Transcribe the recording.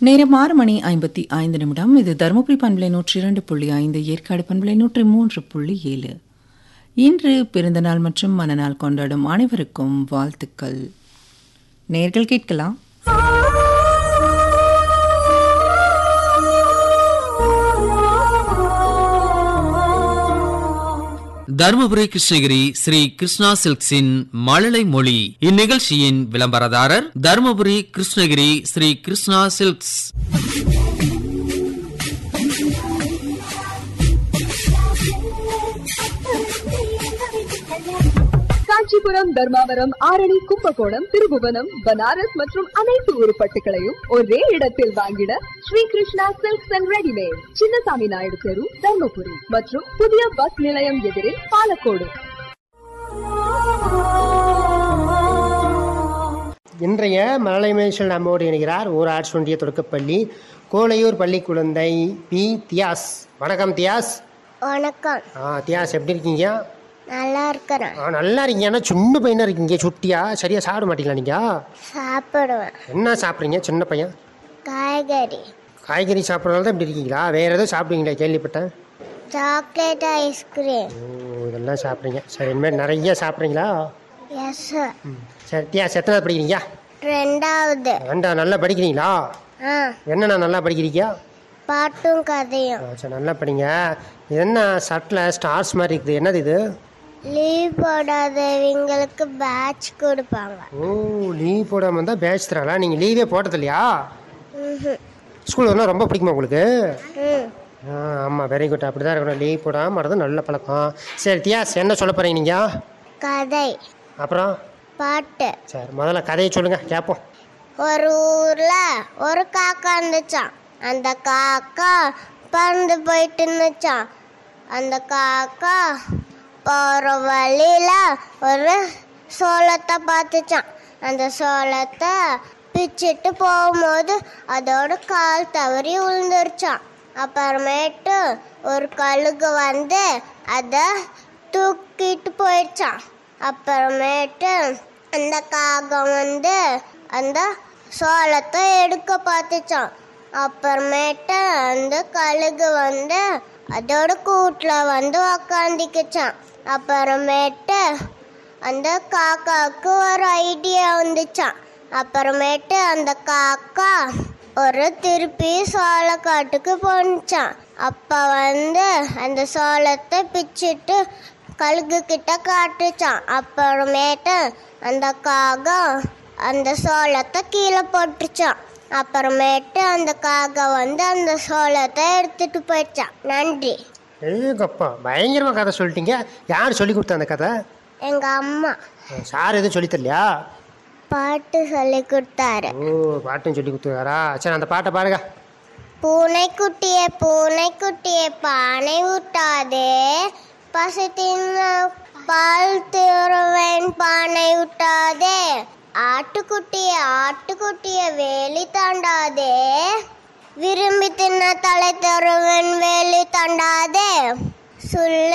நேரம் ஆறு மணி ஐம்பத்தி ஐந்து நிமிடம் இது தருமபுரி பண்பலை நூற்றி இரண்டு புள்ளி ஐந்து ஏற்காடு பண்பலை நூற்றி மூன்று புள்ளி ஏழு இன்று பிறந்தநாள் மற்றும் மனநாள் கொண்டாடும் அனைவருக்கும் வாழ்த்துக்கள் நேர்கள் கேட்கலாம் தருமபுரி கிருஷ்ணகிரி ஸ்ரீ கிருஷ்ணா சில்க்ஸின் மழலை மொழி இந்நிகழ்ச்சியின் விளம்பரதாரர் தருமபுரி கிருஷ்ணகிரி ஸ்ரீ கிருஷ்ணா சில்க்ஸ் காஞ்சிபுரம் தர்மாவரம் ஆரணி கும்பகோணம் திருபுவனம் பனாரஸ் மற்றும் அனைத்து உருப்பட்டுகளையும் ஒரே இடத்தில் வாங்கிட Sri Krishna silks and readymade Chinnasamy Naidu தெரு தர்மபுரி மற்றும் புதிய பஸ் நிலையம் எதிரில் பாலக்கோடு இன்றைய மழலை மேய்ச்சல் நம்மோடு இணைகிறார் ஊராட்சி ஒன்றிய தொடக்கப்பள்ளி கோலையூர் பள்ளி குழந்தை பி தியாஸ் வணக்கம் தியாஸ் வணக்கம் ஆ தியாஸ் எப்படி இருக்கீங்க நல்லா இருக்கிறேன் ஆ நல்லா இருக்கீங்க ஆனால் சின்ன பையனாக இருக்கீங்க சுட்டியா சரியாக சாப்பிட மாட்டீங்களா நீங்கள் சாப்பிடுவேன் என்ன சாப்பிட்றீங்க சின்ன பையன் காய்கறி காய்கறி சாப்பிட்றதுனால தான் இப்படி இருக்கீங்களா வேறு எதுவும் சாப்பிடுவீங்களா கேள்விப்பட்டேன் சாக்லேட் ஐஸ்கிரீம் ஓ இதெல்லாம் சாப்பிட்றீங்க சரி இனிமேல் நிறைய சாப்பிட்றீங்களா எஸ் ம் சரி தியாஸ் எத்தனை படிக்கிறீங்க ரெண்டாவது ரெண்டா நல்லா படிக்கிறீங்களா ஆ என்னண்ணா நல்லா படிக்கிறீங்க பாட்டும் கதையும் ஆ, சரி நல்லா படிங்க இது என்ன சட்டில் ஸ்டார்ஸ் மாதிரி இருக்குது என்னது இது லீவ் போடாதவங்களுக்கு பேட்ச் கொடுப்பாங்க ஓ லீவ் போடாமல் இருந்தால் பேட்ச் தராங்களா நீங்கள் லீவே போட்டது இல்லையா ம்ஹும். ஸ்கூல் வரணும் ரொம்ப பிடிக்குமா உங்களுக்கு ம் ஆ ஆமாம் வெரி குட் அப்படி தான் இருக்கணும் லீவ் போடாமல் வரது நல்ல பழக்கம் சரி தியாஸ் என்ன சொல்ல போகிறீங்க நீங்கள் கதை அப்புறம் பாட்டு சரி முதல்ல கதையை சொல்லுங்கள் கேட்போம் ஒரு ஊர்ல ஒரு காக்கா இருந்துச்சான் அந்த காக்கா பறந்து போயிட்டு இருந்துச்சான் அந்த காக்கா போற வழியில ஒரு சோளத்தை பார்த்துச்சான் அந்த சோளத்தை பிச்சுட்டு போகும்போது அதோட கால் தவறி விழுந்துருச்சான் அப்புறமேட்டு ஒரு கழுகு வந்து அதை தூக்கிட்டு போயிடுச்சான் அப்புறமேட்டு அந்த காகம் வந்து அந்த சோளத்தை எடுக்க பார்த்துச்சான் அப்புறமேட்டு அந்த கழுகு வந்து அதோட கூட்டில் வந்து உக்காந்துக்குச்சான் அப்புறமேட்டு அந்த காக்காவுக்கு ஒரு ஐடியா வந்துச்சான் அப்புறமேட்டு அந்த காக்கா ஒரு திருப்பி சோளக்காட்டுக்கு போனுச்சான் அப்போ வந்து அந்த சோளத்தை பிச்சுட்டு கழுகு கிட்ட காட்டுச்சான் அப்புறமேட்டு அந்த காகம் அந்த சோளத்தை கீழே போட்டுச்சான் அப்புறமேட்டு அந்த காகம் வந்து அந்த சோளத்தை எடுத்துட்டு போயிடுச்சான் நன்றி ஏங்கப்பா பயங்கரமாக கதை சொல்லிட்டீங்க யார் சொல்லி கொடுத்தா அந்த கதை எங்க அம்மா சார் எதுவும் சொல்லித் தரலையா பாட்டு சொல்லி கொடுத்தாரு ஓ பாட்டும் சொல்லி கொடுத்துருக்காரா சரி அந்த பாட்டை பாருங்க பூனைக்குட்டியே பூனைக்குட்டியே பானை ஊட்டாதே பசு தின்ன பால் தருவேன் பானை ஊட்டாதே ஆட்டுக்குட்டியே ஆட்டுக்குட்டியே வேலி தாண்டாதே விரும்பி தின்ன தலை தருவேன் வேலி தாண்டாதே சொல்ல